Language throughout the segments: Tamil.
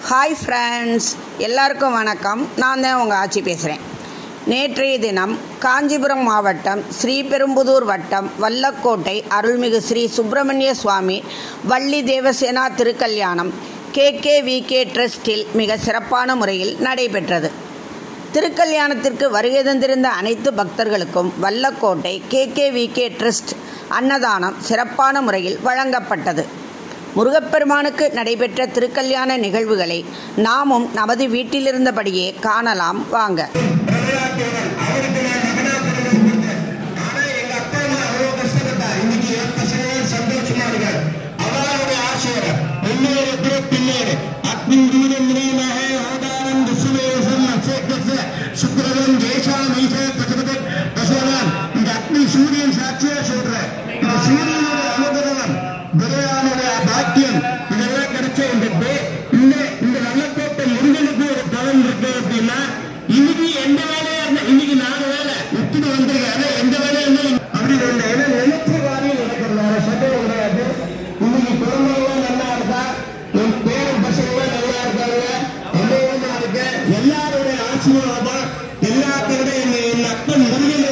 ஹாய் ஃப்ரெண்ட்ஸ் எல்லாருக்கும் வணக்கம் நான் தான் உங்கள் ஆட்சி பேசுகிறேன் நேற்றைய தினம் காஞ்சிபுரம் மாவட்டம் ஸ்ரீபெரும்புதூர் வட்டம் வல்லக்கோட்டை அருள்மிகு ஸ்ரீ சுப்பிரமணிய சுவாமி வள்ளி தேவசேனா திருக்கல்யாணம் கே கே வி கே ட்ரஸ்டில் மிக சிறப்பான முறையில் நடைபெற்றது திருக்கல்யாணத்திற்கு வருகை தந்திருந்த அனைத்து பக்தர்களுக்கும் Vallakottai K K V K trust அன்னதானம் சிறப்பான முறையில் வழங்கப்பட்டது முருகப்பெருமானுக்கு நடைபெற்ற திருக்கல்யாண நிகழ்வுகளை நாமும் நமது வீட்டிலிருந்தபடியே காணலாம் வாங்க பிரபலாக்கியவன் அவருக்கு நான் மகனா பிறந்தேன் கொடுத்தேன் ஆனா எங்க அப்பா அம்மா அவ்வளவு கஷ்டப்பட்டார் இன்னைக்கு என் பசங்க சந்தோஷமா இருக்கார் அவருடைய ஆசீர்வாதம் முன்னேறு பிற பின்னேறு அக்னின் தூரம் நினைவாக ஆதாரம் விசுவேசம் அசேகச சுக்கிரவன் தேசாம் ஈச பசுபதி பசுவனான் இந்த அக்னி சூரியன் சாட்சியா சொல்றேன் இந்த சூரியனுடைய அனுகிரகம் விரையானுடைய பாக்கியம் இதெல்லாம் கிடைச்ச இந்த பே- இந்த இந்த நல்லக்கோட்டை முருகனுக்கு ஒரு பலன் இருக்கு அப்படின்னா இன்னைக்கு எந்த வேலையா இருந்தா இன்னைக்கு நாலு வேலை விட்டுட்டு வந்திருக்காரு எந்த வேலையா இருந்தாலும் அப்படி ஒண்ணு ஏன்னா நினைச்ச காரியம் நடக்கிறது வேற சந்தேகம் கிடையாது இன்னைக்கு குடும்பம்லாம் நல்லா இருக்கா என் பேரும் பசங்களாம் நல்லா இருக்காங்க என்னையும் நான் இருக்கேன் எல்லாருடைய ஆசீர்வாதம் எல்லாத்தோட என் என் அப்பன் முருகன்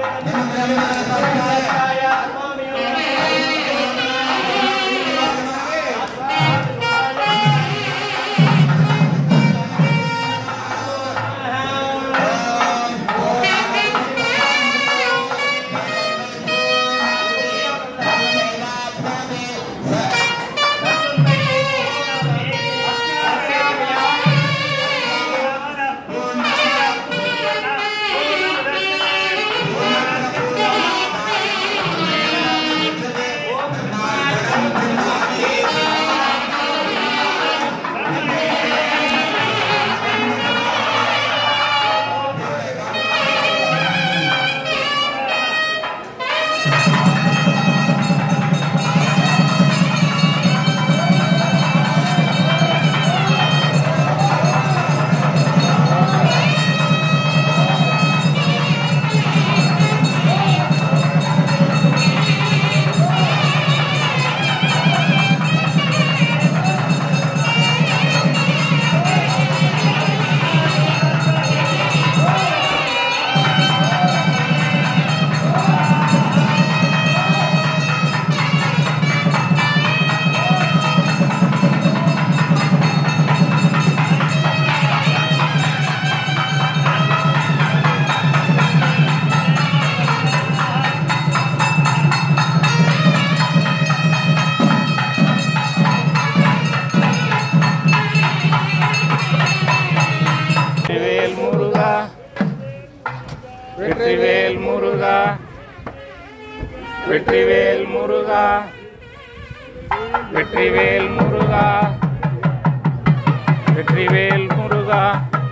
வெற்றிவேல் முருகா வெற்றிவேல் முருகா வெற்றிவேல் முருகா வெற்றிவேல் முருகா வெற்றிவேல் முருகா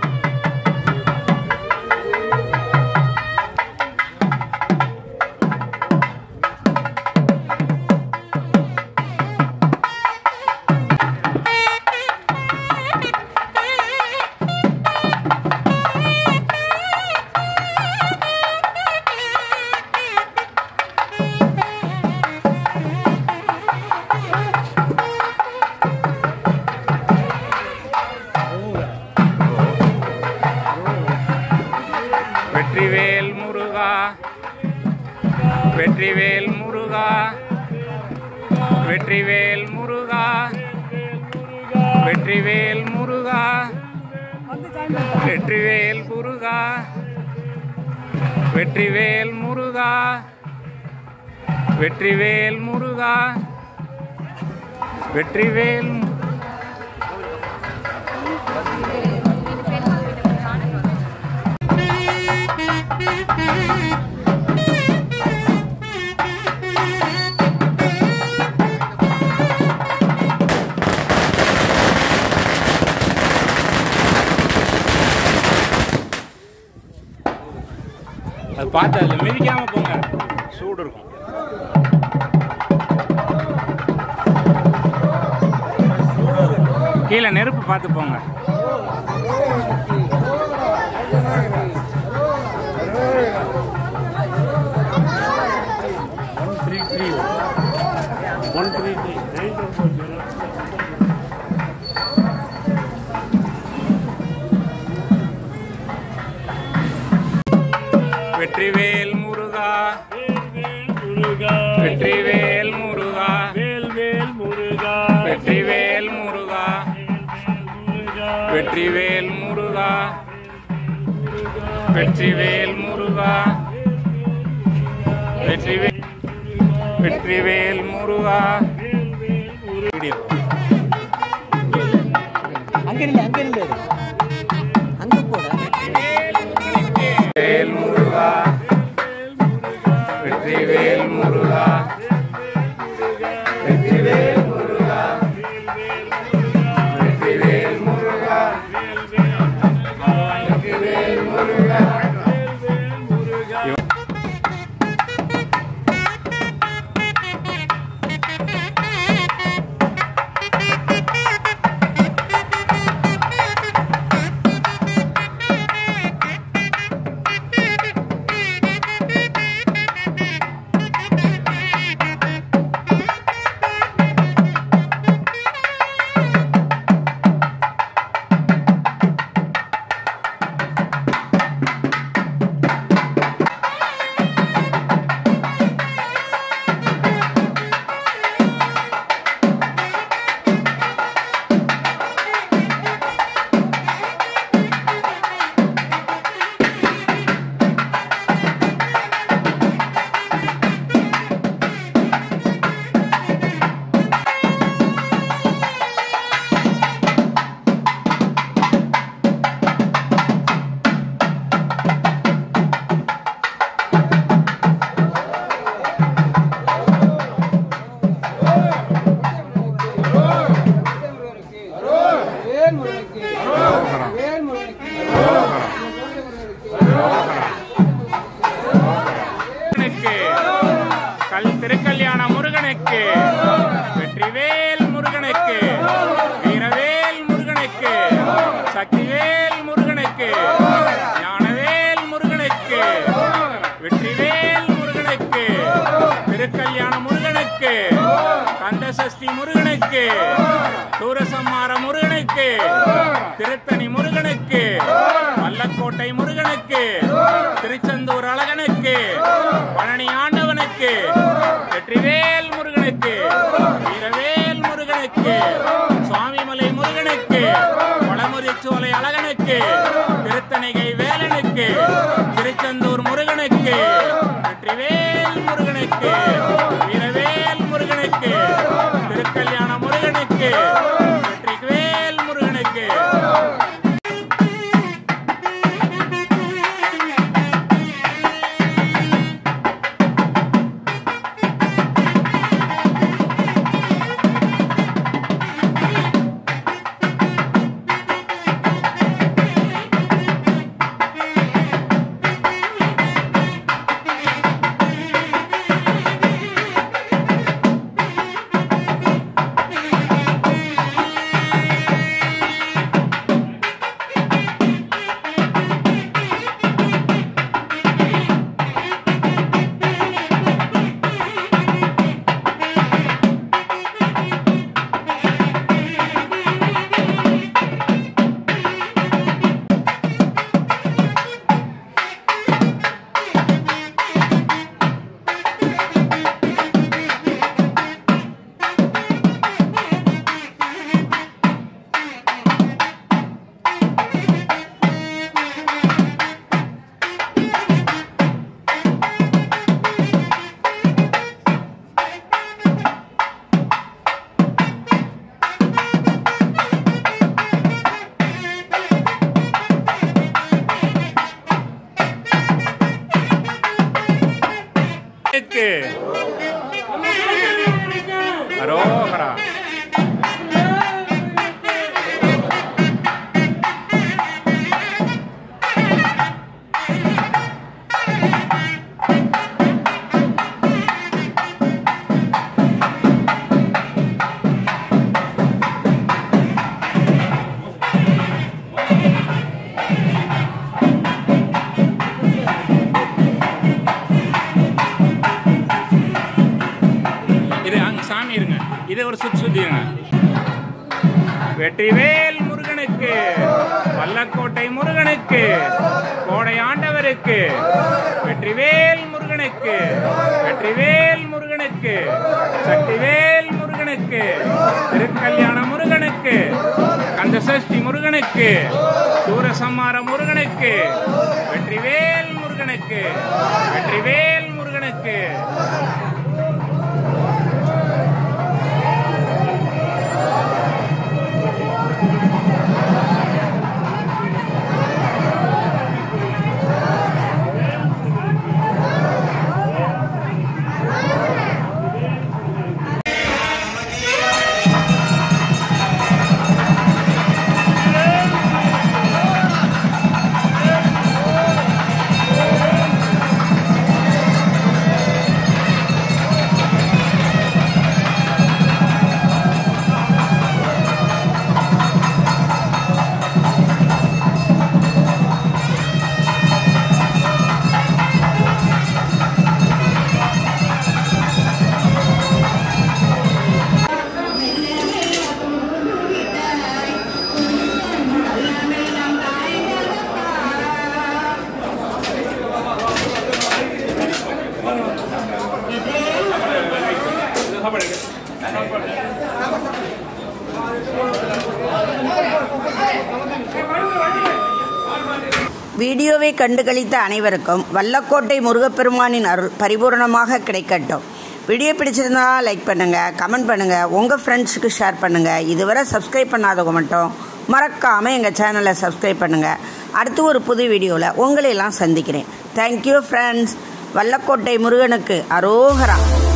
வெற்றிவேல் முருகா வெற்றிவேல் முருகா வெற்றிவேல் முருகா வெற்றிவேல் முருகா வெற்றிவேல் முருகா வெற்றிவேல் முருகா வெற்றிவேல் முருகா வெற்றிவேல் மு- அது பார்த்து அதில் மிதிக்காம போங்க சூடு இருக்கும் கீழே நெருப்பு பார்த்து போங்க three three one three three nine வெற்றிவேல் முருகா முருகா வெற்றிவேல் முருகா வேல் வேல் முருகா வெற்றிவேல் முருகா முருகா வெற்றிவேல் முருகா வெற்றிவேல் முருகா வெற்றிவேல் வெற்றிவேல் முருகா வீடியோ அங்க நில்லு அங்க நில்லு அங்க போட வேல் முருகா வெற்றிவேல் முருகா வெற்றிவேல் முருகா வெற்றிவேல் முருகா வெற்றிவேல் முருகா முருகனுக்கு கல் திருக்கல்யாண முருகனுக்கு வெற்றிவேல் முருகனுக்கு வீரவேல் முருகனுக்கு சக்திவேல் முருகனுக்கு ஞானவேல் முருகனுக்கு வெற்றிவேல் முருகனுக்கு திருக்கல்யாண முருகனுக்கு கந்தசஷ்டி முருகனுக்கு சூரசம்மார முருகனுக்கு திருத்தணி முருகனுக்கு வல்லக்கோட்டை முருகனுக்கு திருச்செந்தூர் அழகனுக்கு பழனி ஆண்டவனுக்கு வெற்றிவேல் முருகனுக்கு வீரவேல் முருகனுக்கு சுவாமிமலை முருகனுக்கு வடமுதிச்சோலை அழகனுக்கு திருத்தணிகை வேலனுக்கு திருச்செந்தூர் முருகனுக்கு வெற்றிவேல் முருகனுக்கு வீரவேல் முருகனுக்கு திருக்கல்யாண முருகனுக்கு வெற்றிவேல் முருகனுக்கு இருக்கு அரோகரா இது அங்க சாமி இருங்க இதை ஒரு சுத்தி சுத்திடுங்க வெற்றிவேல் முருகன் முருகனுக்கு வல்லக்கோட்டை முருகனுக்கு கோடை ஆண்டவருக்கு வெற்றிவேல் முருகனுக்கு வெற்றிவேல் முருகனுக்கு சக்திவேல் முருகனுக்கு திருக்கல்யாண முருகனுக்கு கந்தசஷ்டி முருகனுக்கு சூரசம்மார முருகனுக்கு வெற்றிவேல் முருகனுக்கு வெற்றிவேல் முருகனுக்கு வீடியோவை கண்டுகளித்த அனைவருக்கும் வல்லக்கோட்டை முருகப்பெருமானின் அருள் பரிபூரணமாக கிடைக்கட்டும் வீடியோ பிடிச்சிருந்தா லைக் பண்ணுங்கள் கமெண்ட் பண்ணுங்கள் உங்கள் ஃப்ரெண்ட்ஸுக்கு ஷேர் பண்ணுங்கள் இதுவரை சப்ஸ்கிரைப் பண்ணாதவங்க மட்டும் மறக்காமல் எங்கள் சேனலை சப்ஸ்கிரைப் பண்ணுங்கள் அடுத்து ஒரு புது வீடியோவில் உங்களையெல்லாம் சந்திக்கிறேன் தேங்க்யூ ஃப்ரெண்ட்ஸ் வல்லக்கோட்டை முருகனுக்கு அரோகரா